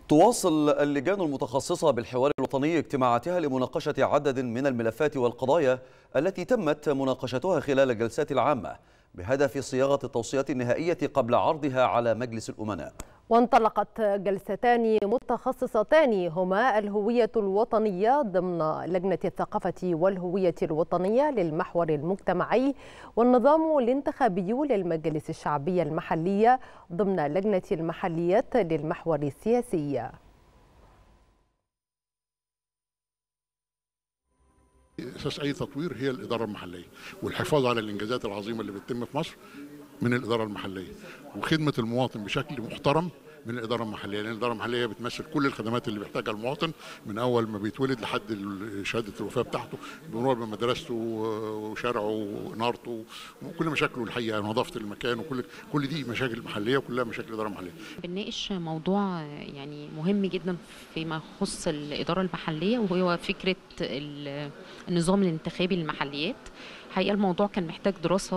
تواصل اللجان المتخصصة بالحوار الوطني اجتماعاتها لمناقشة عدد من الملفات والقضايا التي تمت مناقشتها خلال الجلسات العامة بهدف صياغة التوصيات النهائية قبل عرضها على مجلس الأمناء وانطلقت جلستان متخصصتان هما الهوية الوطنية ضمن لجنة الثقافة والهوية الوطنية للمحور المجتمعي والنظام الانتخابي للمجالس الشعبية المحلية ضمن لجنة المحليات للمحور السياسي اساس اي تطوير هي الاداره المحليه والحفاظ على الانجازات العظيمه اللي بتتم في مصر من الاداره المحليه وخدمه المواطن بشكل محترم من الاداره المحليه لان الاداره المحليه بتمثل كل الخدمات اللي بيحتاجها المواطن من اول ما بيتولد لحد شهاده الوفاه بتاعته بمرور بمدرسته وشارعه ونارته وكل مشاكله الحقيقه نظافه المكان وكل كل دي مشاكل محليه وكلها مشاكل اداره محليه. بنناقش موضوع يعني مهم جدا فيما يخص الاداره المحليه وهو فكره النظام الانتخابي للمحليات. الحقيقه الموضوع كان محتاج دراسه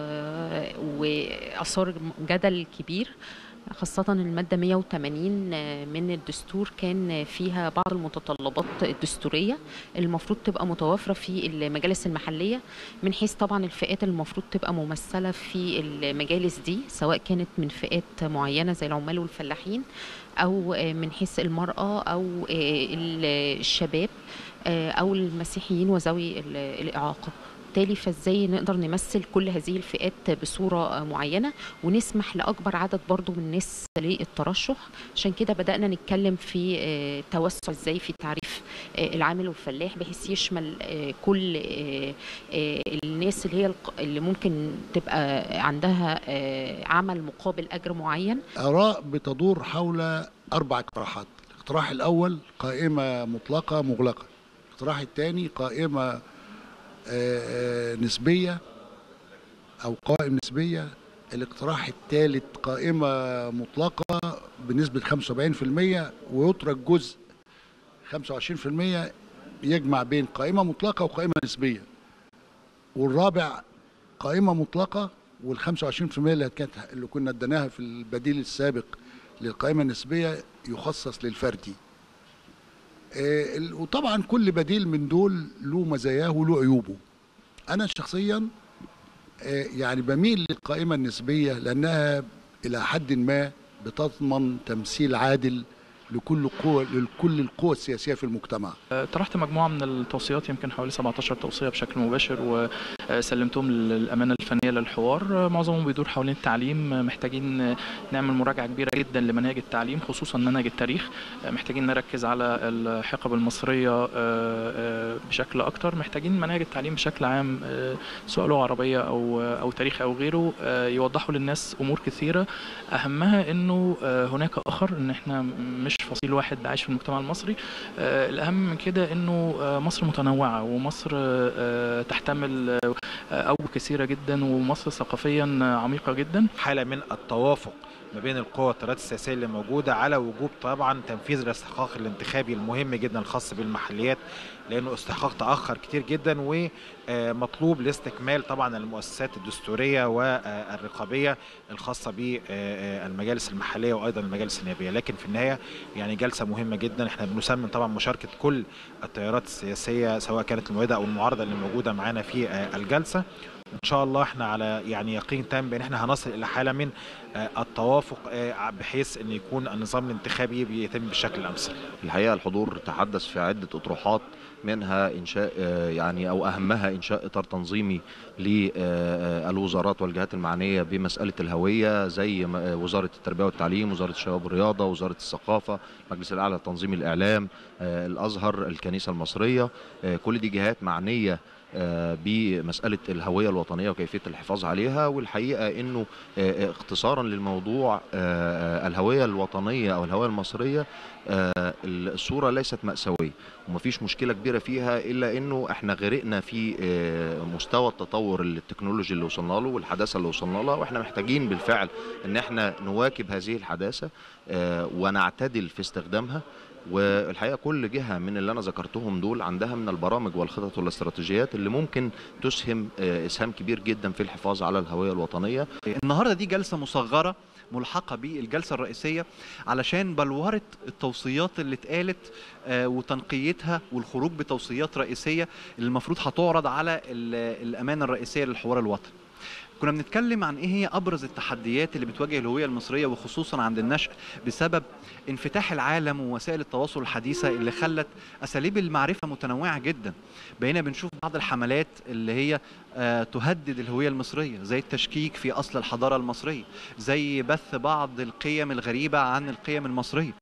واثار جدل كبير خاصة المادة 180 من الدستور كان فيها بعض المتطلبات الدستورية المفروض تبقى متوافرة في المجالس المحلية من حيث طبعا الفئات المفروض تبقى ممثلة في المجالس دي سواء كانت من فئات معينة زي العمال والفلاحين أو من حيث المرأة أو الشباب أو المسيحيين وذوي الإعاقة بالتالي فازاي نقدر نمثل كل هذه الفئات بصوره معينه ونسمح لاكبر عدد برضو من الناس للترشح عشان كده بدانا نتكلم في توسع ازاي في تعريف العامل والفلاح بحيث يشمل كل الناس اللي هي اللي ممكن تبقى عندها عمل مقابل اجر معين اراء بتدور حول اربع اقتراحات الاقتراح الاول قائمه مطلقه مغلقه الاقتراح الثاني قائمه نسبية أو قوائم نسبية الاقتراح الثالث قائمة مطلقة بنسبة 75% ويترك جزء 25% يجمع بين قائمة مطلقة وقائمة نسبية والرابع قائمة مطلقة وال 25% اللي كانت اللي كنا اديناها في البديل السابق للقائمة النسبية يخصص للفردي وطبعا كل بديل من دول له مزاياه وله عيوبه انا شخصيا يعني بميل للقائمه النسبيه لانها الى حد ما بتضمن تمثيل عادل لكل قوة لكل القوى السياسيه في المجتمع. طرحت مجموعه من التوصيات يمكن حوالي 17 توصيه بشكل مباشر وسلمتهم للامانه الفنيه للحوار معظمهم بيدور حوالين التعليم محتاجين نعمل مراجعه كبيره جدا لمناهج التعليم خصوصا منهج التاريخ محتاجين نركز على الحقب المصريه بشكل اكتر محتاجين مناهج التعليم بشكل عام سواء لغه عربيه او او تاريخ او غيره يوضحوا للناس امور كثيره اهمها انه هناك اخر ان احنا مش فصيل واحد عايش في المجتمع المصري الاهم من كده انه مصر متنوعه ومصر تحتمل اوجه كثيره جدا ومصر ثقافيا عميقه جدا حاله من التوافق ما بين القوى والتيارات السياسيه اللي موجوده على وجوب طبعا تنفيذ الاستحقاق الانتخابي المهم جدا الخاص بالمحليات لانه استحقاق تاخر كتير جدا ومطلوب لاستكمال طبعا المؤسسات الدستوريه والرقابيه الخاصه بالمجالس المحليه وايضا المجالس النيابيه لكن في النهايه يعني جلسه مهمه جدا احنا بنسمن طبعا مشاركه كل التيارات السياسيه سواء كانت المؤيده او المعارضه اللي موجوده معانا في الجلسه ان شاء الله احنا على يعني يقين تام بان احنا هنصل الى حاله من التوافق بحيث ان يكون النظام الانتخابي بيتم بالشكل الامثل. الحقيقه الحضور تحدث في عده اطروحات منها انشاء يعني او اهمها انشاء اطار تنظيمي للوزارات والجهات المعنيه بمساله الهويه زي وزاره التربيه والتعليم، وزاره الشباب والرياضه، وزاره الثقافه، المجلس الاعلى لتنظيم الاعلام، الازهر، الكنيسه المصريه، كل دي جهات معنيه بمسألة الهوية الوطنية وكيفية الحفاظ عليها والحقيقة أنه اختصارا للموضوع الهوية الوطنية أو الهوية المصرية الصورة ليست مأساوية ومفيش مشكلة كبيرة فيها إلا أنه احنا غرقنا في مستوى التطور التكنولوجي اللي وصلنا له والحداثة اللي وصلنا لها واحنا محتاجين بالفعل أن احنا نواكب هذه الحداثة ونعتدل في استخدامها والحقيقه كل جهه من اللي انا ذكرتهم دول عندها من البرامج والخطط والاستراتيجيات اللي ممكن تسهم اسهام كبير جدا في الحفاظ على الهويه الوطنيه. النهارده دي جلسه مصغره ملحقه بالجلسه الرئيسيه علشان بلوره التوصيات اللي اتقالت آه، وتنقيتها والخروج بتوصيات رئيسيه اللي المفروض هتعرض على ال- الامانه الرئيسيه للحوار الوطني. كنا بنتكلم عن ايه هي ابرز التحديات اللي بتواجه الهويه المصريه وخصوصا عند النشء بسبب انفتاح العالم ووسائل التواصل الحديثه اللي خلت اساليب المعرفه متنوعه جدا بقينا بنشوف بعض الحملات اللي هي آه، تهدد الهويه المصريه زي التشكيك في اصل الحضاره المصريه زي بث بعض القيم الغريبه عن القيم المصريه